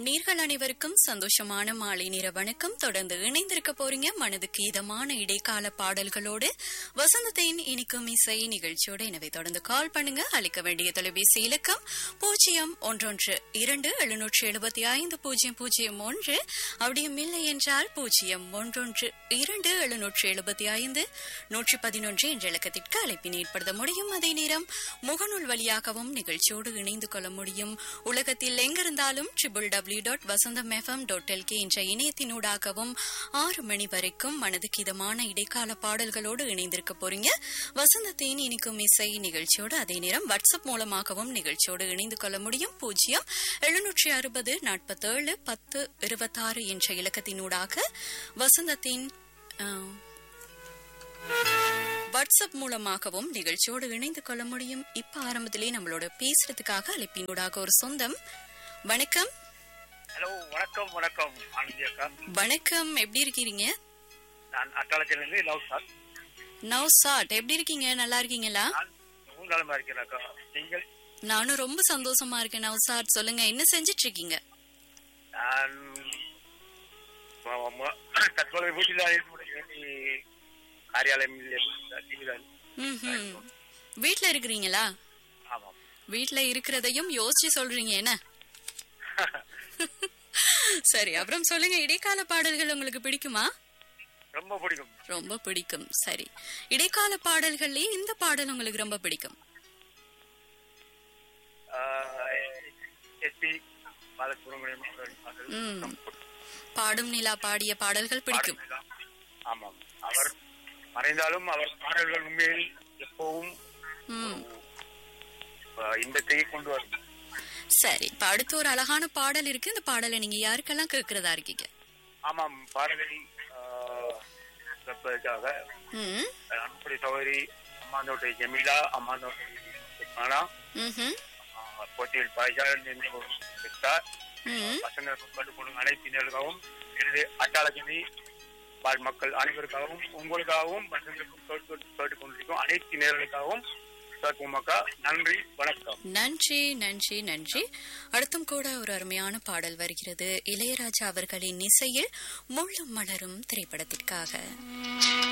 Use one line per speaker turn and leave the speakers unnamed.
நீர்கள் அனைவருக்கும் சந்தோஷமான மாலை நேர வணக்கம் தொடர்ந்து இணைந்திருக்க போறீங்க மனதுக்கு இதமான இடைக்கால பாடல்களோடு வசந்தத்தின் இனிக்கும் இசை நிகழ்ச்சியோடு எனவே தொடர்ந்து கால் பண்ணுங்க அளிக்க வேண்டிய தொலைபேசி இலக்கம் பூஜ்ஜியம் ஒன்றொன்று இரண்டு எழுநூற்று எழுபத்தி ஐந்து பூஜ்ஜியம் பூஜ்ஜியம் ஒன்று அப்படியும் இல்லை என்றால் பூஜ்ஜியம் ஒன்றொன்று இரண்டு எழுநூற்று எழுபத்தி ஐந்து நூற்றி பதினொன்று என்ற இலக்கத்திற்கு அழைப்பினை ஏற்படுத்த முடியும் அதே நேரம் முகநூல் வழியாகவும் நிகழ்ச்சியோடு இணைந்து கொள்ள முடியும் உலகத்தில் எங்கிருந்தாலும் triple W dot Vasantham FM dot LK என்ற இணையத்தினூடாகவும் ஆறு மணி வரைக்கும் மனதுக்கு இதமான இடைக்கால பாடல்களோடு இணைந்திருக்க போறீங்க வசந்தத்தின் இனிக்கும் இசை நிகழ்ச்சியோடு அதே நேரம் வாட்ஸ்அப் மூலமாகவும் நிகழ்ச்சியோடு இணைந்து கொள்ள முடியும் பூஜ்ஜியம் எழுநூற்றி அறுபது நாற்பத்தேழு பத்து இருபத்தாறு என்ற இலக்கத்தினூடாக வசந்தத்தின் ஆஹ், வாட்ஸ்அப் மூலமாகவும் நிகழ்ச்சியோடு இணைந்து கொள்ள முடியும் இப்ப ஆரம்பத்திலே நம்மளோட பேசுறதுக்காக அழைப்பினூடாக ஒரு சொந்தம் வணக்கம்
ஹலோ வணக்கம் வணக்கம் ஆனந்தி அக்கா
வணக்கம் எப்படி இருக்கீங்க
நான் அட்டாளத்திலிருந்து லவ் சார்
நவ்சாட் எப்படி இருக்கீங்க நல்லா இருக்கீங்களா
நான் மிகவும் நலமா இருக்கிறேன் அக்கா நீங்கள்
நானும் ரொம்ப சந்தோஷமா இருக்கேன் நவ்சாட் சொல்லுங்க என்ன செஞ்சிட்டு இருக்கீங்க
நான் ம- ம- தற்போது வீட்டில் என்னுடைய காரியாலயம் டிவிதான்
ம்ஹும். வீட்ல இருக்கிறீங்களா
ஆமாம்
வீட்ல இருக்கிறதையும் யோசிச்சு சொல்றீங்க என்ன சரி அப்புறம் சொல்லுங்க இடைக்கால பாடல்கள் உங்களுக்கு பிடிக்குமா
ரொம்ப பிடிக்கும்
ரொம்ப பிடிக்கும் சரி இடைக்கால பாடல்கள்லயே இந்த பாடல் உங்களுக்கு ரொம்ப பிடிக்கும்
எஸ்பி பாலசுப்ரமணியம் அவர்கள் பாடல்
ம்.
ரொம்ப பிடிக்கும்.
பாடும் நிலா பாடிய பாடல்கள் பிடிக்கும்
ஆமாம் அவர் மறைந்தாலும் அவர் பாடல்கள் உண்மையில் எப்பவும்
ம்.
அஹ், இன்பத்தையே கொண்டு வரும்
சரி இப்ப அடுத்து ஒரு அழகான பாடல் இருக்கு இந்த பாடலை நீங்க யாருக்கெல்லாம் கேட்கறதா இருக்கீங்க
ஆமாம் பாடலை ஆஹ், கேட்பதற்காக
ம்
அன்புடைய சகோதரி அம்மாந்தோட்டை ஜமீலா அம்மாந்தோட்டை சுக்மானா
ம்ஹும்.
போட்டியில் பாய்ச்சாளர் பெற்றார்
ம்
பசங்க கட்டுக்கொள்ளும் அனைத்தினருக்காகவும் எனது அட்டாளஜமி வாழ் மக்கள் அனைவருக்காகவும் உங்களுக்காகவும் பசங்களுக்கும் கேட்டுக் கொண்டிருக்கும் அனைத்து நேர்களுக்காகவும் கேட்போமாக்கா நன்றி வணக்கம்
நன்றி நன்றி நன்றி அடுத்தும் கூட ஒரு அருமையான பாடல் வருகிறது இளையராஜா அவர்களின் இசையில் முள்ளும் மலரும் திரைப்படத்திற்காக